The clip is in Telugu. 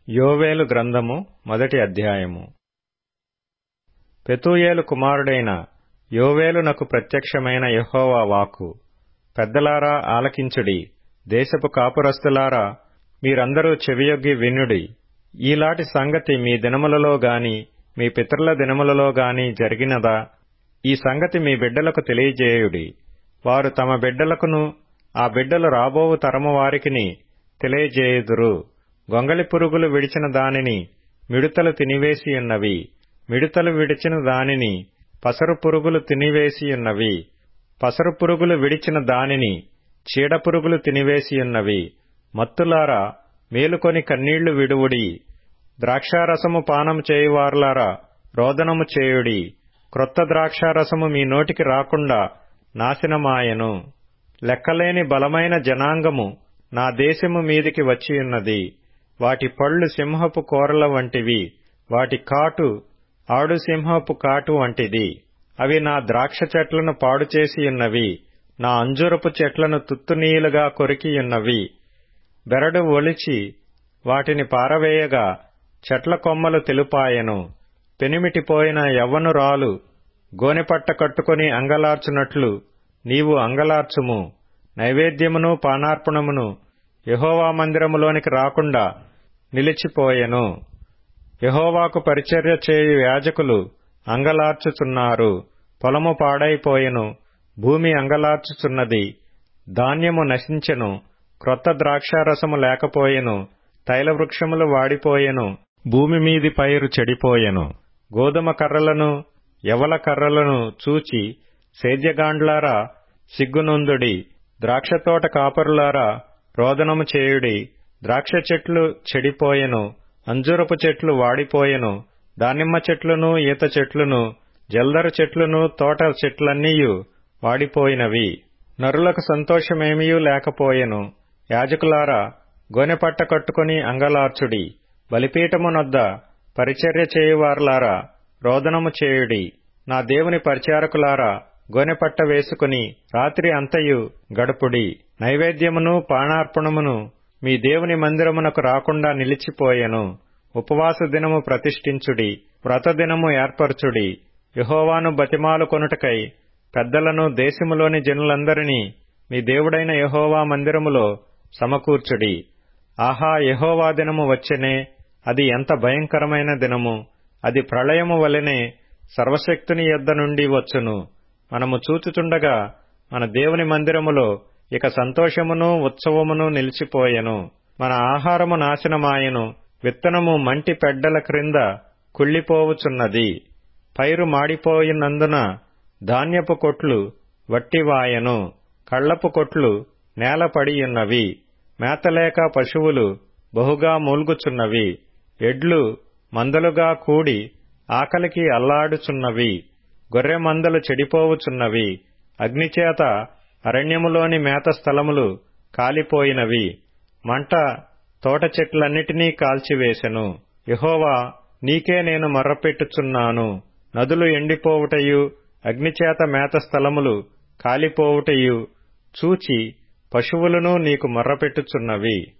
యోవేలు గ్రంథము మొదటి అధ్యాయము పెతూయేలు కుమారుడైన యోవేలునకు ప్రత్యక్షమైన యెహోవా వాక్కు పెద్దలారా ఆలకించుడి దేశపు కాపురస్తులారా మీరందరూ చెవియొగ్గి వినుడి ఈలాటి సంగతి మీ దినములలో గాని మీ పితరుల దినములలో గాని జరిగినదా ఈ సంగతి మీ బిడ్డలకు తెలియజేయుడి వారు తమ బిడ్డలకును ఆ బిడ్డలు రాబోవు తరము వారికిని తెలియజేయుదురు గొంగళి పురుగులు విడిచిన దానిని మిడుతలు తినివేసియున్నవి మిడుతలు విడిచిన దానిని పసరు పురుగులు తినివేసియున్నవి పసరు పురుగులు విడిచిన దానిని చీడ పురుగులు తినివేసియున్నవి మత్తులారా మేలుకొని కన్నీళ్లు విడువుడి ద్రాక్షారసము పానము చేయువారులారా రోదనము చేయుడి క్రొత్త ద్రాక్షారసము మీ నోటికి రాకుండా నాశనమాయెను లెక్కలేని బలమైన జనాంగము నా దేశము మీదికి వచ్చియున్నది వాటి పళ్ళు సింహపు కోరల వంటివి వాటి కాటు ఆడు సింహపు కాటు వంటిది అవి నా ద్రాక్ష చెట్లను పాడు చేసియున్నవి నా అంజురపు చెట్లను తుత్తునీయులుగా కొరికియున్నవి బెరడు ఒలిచి వాటిని పారవేయగా చెట్ల కొమ్మలు తెలుపాయెను పెనిమిటిపోయిన యవ్వనురాలు గోనెపట్ట కట్టుకుని అంగలార్చునట్లు నీవు అంగలార్చుము నైవేద్యమును పానార్పణమును యహోవా మందిరములోనికి రాకుండా నిలిచిపోయెను యహోవాకు పరిచర్య చేయు యాజకులు అంగలార్చుచున్నారు పొలము పాడైపోయెను భూమి అంగలార్చుచున్నది ధాన్యము నశించెను క్రొత్త ద్రాక్షారసము లేకపోయెను తైలవృక్షములు వాడిపోయెను భూమి మీది పైరు చెడిపోయెను గోధుమ కర్రలను యవల కర్రలను చూచి సేద్యగాండ్లారా సిగ్గునొందుడి ద్రాక్షతోట కాపరులారా రోదనము చేయుడి ద్రాక్ష చెట్లు చెడిపోయెను అంజురపు చెట్లు వాడిపోయెను దానిమ్మ చెట్లును ఈత చెట్లును జల్దరు చెట్లును తోట చెట్లన్నీయు వాడిపోయినవి నరులకు సంతోషమేమియూ లేకపోయెను యాజకులారా గోనెపట్ట కట్టుకుని అంగలార్చుడి బలిపీఠమునొద్ద పరిచర్య చేయువారులారా రోదనము చేయుడి నా దేవుని పరిచారకులారా గోనెపట్ట వేసుకుని రాత్రి అంతయు గడుపుడి నైవేద్యమును పానార్పణమును మీ దేవుని మందిరమునకు రాకుండా నిలిచిపోయెను ఉపవాస దినము ప్రతిష్ఠించుడి వ్రతదినము ఏర్పరచుడి యహోవాను బతిమాలు కొనుటకై పెద్దలను దేశములోని జనులందరినీ మీ దేవుడైన యహోవా మందిరములో సమకూర్చుడి ఆహా యహోవా దినము వచ్చెనే అది ఎంత భయంకరమైన దినము అది ప్రళయము వలెనే సర్వశక్తుని యొద్ద నుండి వచ్చును మనము చూచుచుండగా మన దేవుని మందిరములో ఇక సంతోషమును ఉత్సవమును నిలిచిపోయెను మన ఆహారము నాశనమాయెను విత్తనము మంటి పెడ్డల క్రింద కుళ్ళిపోవుచున్నది పైరు మాడిపోయినందున ధాన్యపు కొట్లు వట్టివాయెను కళ్లపు కొట్లు నేలపడియున్నవి మేతలేక పశువులు బహుగా మూల్గుచున్నవి ఎడ్లు మందలుగా కూడి ఆకలికి అల్లాడుచున్నవి గొర్రె మందలు చెడిపోవుచున్నవి అగ్నిచేత అరణ్యములోని మేత స్థలములు కాలిపోయినవి మంట తోట చెట్లన్నిటినీ కాల్చివేశెను యహోవా నీకే నేను మర్రపెట్టుచున్నాను నదులు ఎండిపోవుటయు అగ్నిచేత మేత స్థలములు కాలిపోవుటయు చూచి పశువులను నీకు మొర్రపెట్టుచున్నవి